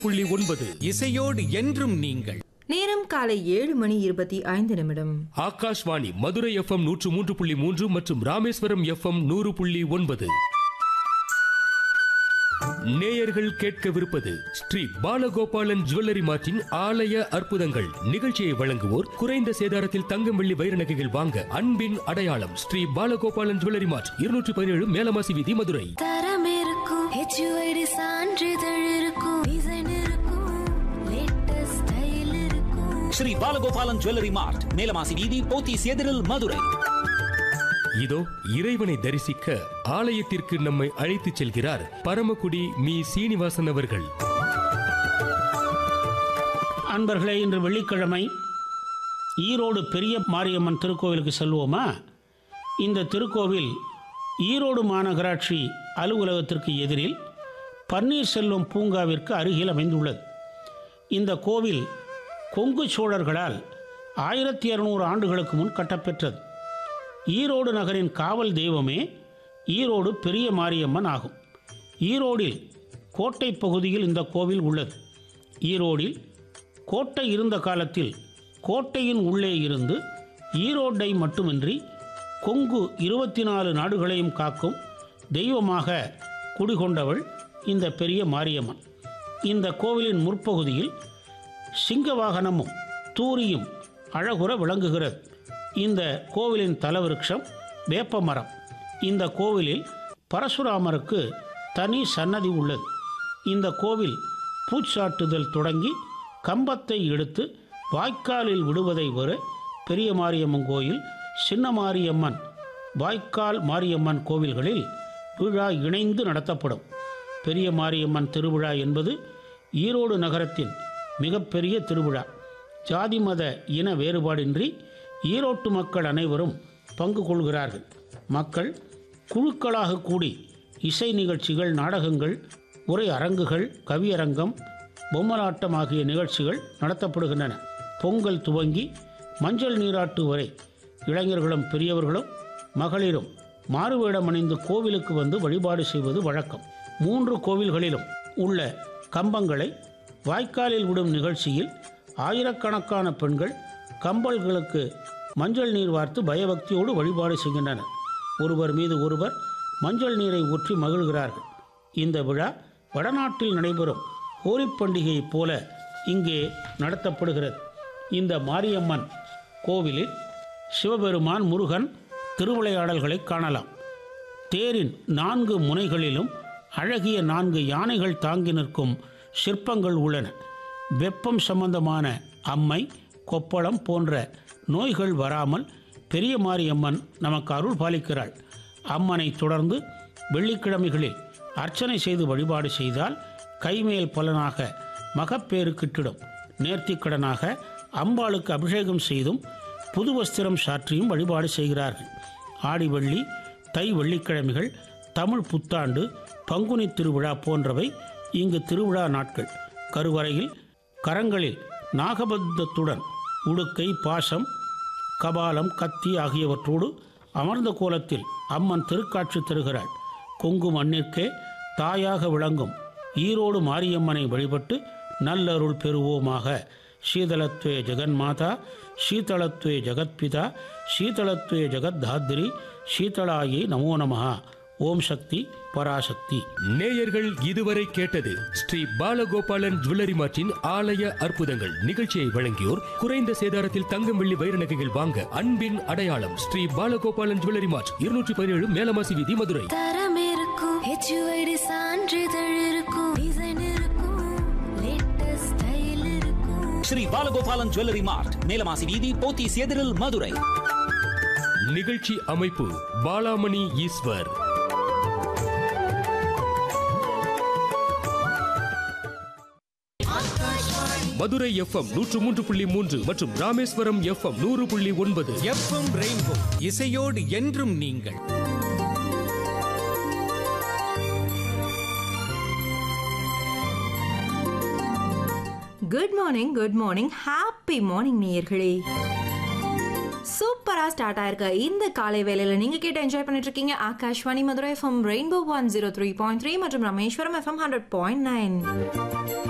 புள்ளி ஒன்பது இசையோடு என்றும் நீங்கள் நேரம் காலை ஏழு மணி இருபத்தி ஐந்து நிமிடம் ஆகாஷ்வாணி மதுரை எஃப்எம் நூற்று மூன்று புள்ளி மூன்று மற்றும் ராமேஸ்வரம் எஃப்எம் நூறு புள்ளி ஒன்பது நேயர்கள் கேட்கவிருப்பது ஸ்ரீ பாலகோபாலன் ஜுவல்லரி மார்ட்டின் ஆலய அற்புதங்கள் நிகழ்ச்சியை வழங்குவோர் குறைந்த சேதாரத்தில் தங்கம் வெள்ளி வைர நகைகள் வாங்க அன்பின் அடையாளம் ஸ்ரீ பாலகோபாலன் ஜுவல்லரி மார்ட் இருநூற்றி பதினேழு மேலமாசி வீதி மதுரை தரம் இருக்கும் ஹெச்யூஐடி சான்றிதழ் இருக்கும் டிசைன் இருக்கும் லேட்டஸ்ட் ஸ்டைல் இருக்கும் ஸ்ரீ பாலகோபாலன் ஜுவல்லரி மார்ட் மேலமாசி வீதி போத்தீஸ் எதிரில் மதுரை இதோ இறைவனை தரிசிக்க ஆலயத்திற்கு நம்மை அழைத்துச் செல்கிறார் பரமக்குடி மீ சீனிவாசன் அவர்கள் அன்பர்களே இன்று வெள்ளிக்கிழமை ஈரோடு பெரிய மாரியம்மன் திருக்கோவிலுக்கு செல்வோமா இந்த திருக்கோவில் ஈரோடு மாநகராட்சி அலுவலகத்திற்கு எதிரில் பன்னீர்செல்வம் பூங்காவிற்கு அருகில் அமைந்துள்ளது இந்த கோவில் கொங்கு சோழர்களால் ஆயிரத்தி இரநூறு ஆண்டுகளுக்கு முன் கட்டப்பெற்றது ஈரோடு நகரின் காவல் தெய்வமே ஈரோடு பெரிய மாரியம்மன் ஆகும் ஈரோடில் கோட்டை பகுதியில் இந்த கோவில் உள்ளது ஈரோடில் கோட்டை இருந்த காலத்தில் கோட்டையின் உள்ளே இருந்து ஈரோட்டை மட்டுமின்றி கொங்கு இருபத்தி நாலு நாடுகளையும் காக்கும் தெய்வமாக குடிகொண்டவள் இந்த பெரிய மாரியம்மன் இந்த கோவிலின் முற்பகுதியில் சிங்க வாகனமும் தூரியும் அழகுற விளங்குகிறது இந்த கோவிலின் தலவிருட்சம் வேப்ப மரம் இந்த கோவிலில் பரசுராமருக்கு தனி சன்னதி உள்ளது இந்த கோவில் பூச்சாட்டுதல் தொடங்கி கம்பத்தை எடுத்து வாய்க்காலில் விடுவதை வர பெரிய மாரியம்மன் கோயில் சின்ன மாரியம்மன் வாய்க்கால் மாரியம்மன் கோவில்களில் விழா இணைந்து நடத்தப்படும் பெரிய மாரியம்மன் திருவிழா என்பது ஈரோடு நகரத்தின் மிகப்பெரிய திருவிழா ஜாதி மத இன வேறுபாடின்றி ஈரோட்டு மக்கள் அனைவரும் பங்கு கொள்கிறார்கள் மக்கள் குழுக்களாக கூடி இசை நிகழ்ச்சிகள் நாடகங்கள் உரை அரங்குகள் கவியரங்கம் பொம்மலாட்டம் ஆகிய நிகழ்ச்சிகள் நடத்தப்படுகின்றன பொங்கல் துவங்கி மஞ்சள் நீராட்டு வரை இளைஞர்களும் பெரியவர்களும் மகளிரும் மாறுவேடம் அணிந்து கோவிலுக்கு வந்து வழிபாடு செய்வது வழக்கம் மூன்று கோவில்களிலும் உள்ள கம்பங்களை வாய்க்காலில் விடும் நிகழ்ச்சியில் ஆயிரக்கணக்கான பெண்கள் கம்பல்களுக்கு மஞ்சள் நீர் வார்த்து பயபக்தியோடு வழிபாடு செய்கின்றனர் ஒருவர் மீது ஒருவர் மஞ்சள் நீரை ஊற்றி மகிழ்கிறார்கள் இந்த விழா வடநாட்டில் நடைபெறும் ஹோலி பண்டிகையைப் போல இங்கே நடத்தப்படுகிறது இந்த மாரியம்மன் கோவிலில் சிவபெருமான் முருகன் திருவிளையாடல்களை காணலாம் தேரின் நான்கு முனைகளிலும் அழகிய நான்கு யானைகள் தாங்கி நிற்கும் சிற்பங்கள் உள்ளன வெப்பம் சம்பந்தமான அம்மை கொப்பளம் போன்ற நோய்கள் வராமல் பெரிய மாரியம்மன் நமக்கு அருள் பாலிக்கிறாள் அம்மனை தொடர்ந்து வெள்ளிக்கிழமைகளில் அர்ச்சனை செய்து வழிபாடு செய்தால் கைமேல் பலனாக மகப்பேறு கிட்டிடும் நேர்த்திக்கடனாக அம்பாளுக்கு அபிஷேகம் செய்தும் புது வஸ்திரம் சாற்றியும் வழிபாடு செய்கிறார்கள் ஆடி வெள்ளி தை வெள்ளிக்கிழமைகள் தமிழ் புத்தாண்டு பங்குனி திருவிழா போன்றவை இங்கு திருவிழா நாட்கள் கருவறையில் கரங்களில் நாகபத்தத்துடன் உடுக்கை பாசம் கபாலம் கத்தி ஆகியவற்றோடு அமர்ந்த கோலத்தில் அம்மன் திருக்காட்சி தருகிறாள் கொங்கு மண்ணிற்கே தாயாக விளங்கும் ஈரோடு மாரியம்மனை வழிபட்டு நல்லருள் பெறுவோமாக சீதளத்வே ஜெகன்மாதா சீதளத்வே ஜெகத்பிதா சீதளத்வே ஜெகத்தாத்ரி சீதளாயே நமோ நமஹா ஓம் சக்தி பராசக்தி நேயர்கள் இதுவரை கேட்டது ஸ்ரீ பாலகோபாலன் ஜுவல்லரி மார்ட்டின் ஆலய அற்புதங்கள் நிகழ்ச்சியை வழங்கியோர் குறைந்த சேதாரத்தில் தங்கம் வெள்ளி வைர நகைகள் வாங்க அன்பின் அடையாளம் ஸ்ரீ பாலகோபாலன் ஜுவல்லரி மார்ட் இருநூற்றி பதினேழு மேலமாசி வீதி மதுரை தரம் இருக்கும் ஹெச்யூஐடி சான்றிதழ் இருக்கும் டிசைன் இருக்கும் லேட்டஸ்ட் ஸ்டைல் இருக்கும் ஸ்ரீ பாலகோபாலன் ஜுவல்லரி மார்ட் மேலமாசி வீதி போத்தீஸ் எதிரில் மதுரை நிகழ்ச்சி அமைப்பு பாலாமணி ஈஸ்வர் மதுரை எஃப்எம் நூற்று மூன்று புள்ளி மூன்று மற்றும் ராமேஸ்வரம் எஃப்எம் நூறு புள்ளி ஒன்பது எஃப்எம் ரெயின்போ இசையோடு என்றும் நீங்கள் good morning good morning happy morning நேயர்களே சூப்பரா ஸ்டார்ட் ஆயிருக்க இந்த காலை வேளையில நீங்க கேட்டு என்ஜாய் பண்ணிட்டு இருக்கீங்க Akashvani Madurai FM rainbow one zero three point three மற்றும் Rameswaram FM hundred point nine